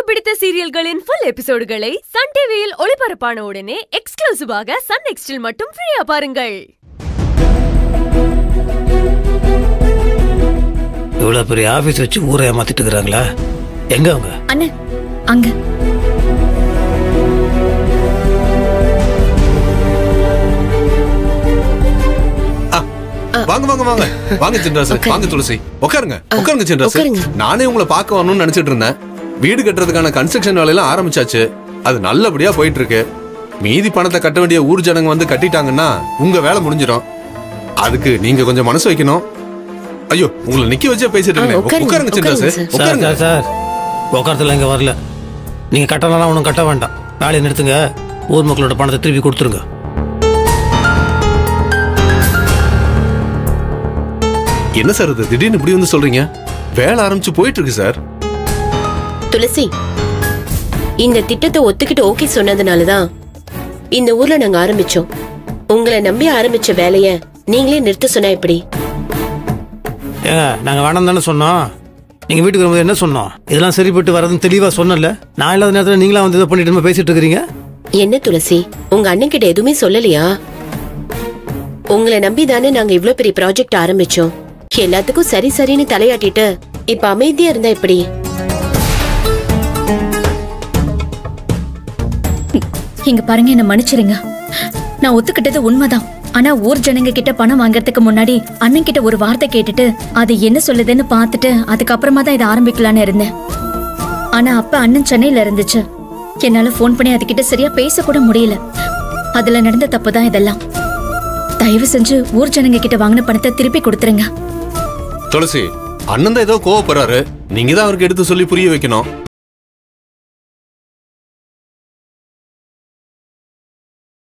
பிடித்த சீரியல்களின் full எபிசோடுகளை Sun டிவியில் ஒளிபரப்பான உடனே எக்ஸ்க்ளூசிவாக சன் நெக்ஸ்டில் மட்டும் ஃப்ரீயா பாருங்கள் இவ்வளோ பெரிய ஆஃபீஸ் வச்சு ஊரை ஏமாத்திட்டு இருக்கிறாங்களா எங்க அவங்க அண்ணே அங்க வாங்க வாங்க வாங்க வாங்க சின்ராசு வாங்க துளசி உட்காருங்க உட்காருங்க சின்ராசு உட்காருங்க. நானே உங்களை பார்க்க வரணும்னு நினைச்சிட்டு இருந்தேன் வீடு கட்டுறதுக்கான கன்ஸ்ட்ரக்ஷன் வேலையெல்லாம் ஆரம்பிச்சாச்சு அது நல்லபடியா போயிட்டு இருக்கு மீதி பணத்தை கட்ட வேண்டிய ஊர் ஜனங்க வந்து கட்டிட்டாங்கன்னா உங்க வேலை முடிஞ்சிடும் அதுக்கு நீங்க கொஞ்சம் மனசு வைக்கணும் ஐயோ உங்களை நிக்க வச்சே பேசிட்டு ஆ, இருக்கேன் உட்காருங்க, உட்காருங்க சின்ராசு உட்காருங்க சார். சார் உட்காருங்க சார் சார் உட்காரத்துல இங்கே வரல நீங்கள் கட்டலாம் ஒன்றும் கட்ட வேண்டாம் வேலையை நிறுத்துங்க ஊர் மக்களோட பணத்தை திருப்பி கொடுத்துருங்க என்ன சார் இது திடீர்னு இப்படி வந்து சொல்றீங்க வேலை ஆரம்பிச்சு போயிட்டு இருக்கு சார் துளசி இந்த திட்டத்தை ஒத்துக்கிட்டு ஓகே சொன்னதுனாலதான் இந்த ஊர்ல நாங்க ஆரம்பிச்சோம் உங்களை நம்பி ஆரம்பிச்ச வேலைய நீங்களே நிறுத்த சொன்னா எப்படி ஏங்க நாங்கள் வேணாம் தானே சொன்னோம் நீங்கள் வீட்டுக்கு வரும்போது என்ன சொன்னோம் இதெல்லாம் சரிப்பட்டு வரதுன்னு தெளிவாக சொன்னல நான் இல்லாத நேரத்தில் நீங்களா வந்து இதை பண்ணிட்டு நம்ம பேசிட்டு இருக்கிறீங்க என்ன துளசி உங்க அண்ணன் கிட்ட எதுவுமே சொல்லலையா உங்களை நம்பி தானே நாங்க இவ்ளோ பெரிய ப்ராஜெக்ட் ஆரம்பிச்சோம் எல்லாத்துக்கும் சரி சரின்னு தலையாட்டிட்டு இப்ப அமைதியா இருந்தா எப்படி இங்க பாருங்க என்ன மன்னிச்சிருங்க நான் ஒத்துக்கிட்டது உண்மைதான் ஆனா ஊர் ஜனங்க கிட்ட பணம் வாங்குறதுக்கு முன்னாடி அண்ணன் கிட்ட ஒரு வார்த்தை கேட்டுட்டு அது என்ன சொல்லுதுன்னு பார்த்துட்டு அதுக்கப்புறமா தான் இதை ஆரம்பிக்கலான்னு இருந்தேன் ஆனா அப்ப அண்ணன் சென்னையில இருந்துச்சு என்னால ஃபோன் பண்ணி அதுகிட்ட சரியா பேச கூட முடியல அதுல நடந்த தப்பு தான் இதெல்லாம் தயவு செஞ்சு ஊர் ஜனங்க கிட்ட வாங்கின பணத்தை திருப்பி கொடுத்துருங்க துளசி அண்ணன் தான் ஏதோ கோவப்படுறாரு நீங்க தான் அவருக்கு எடுத்து சொல்லி புரிய வைக்கணும்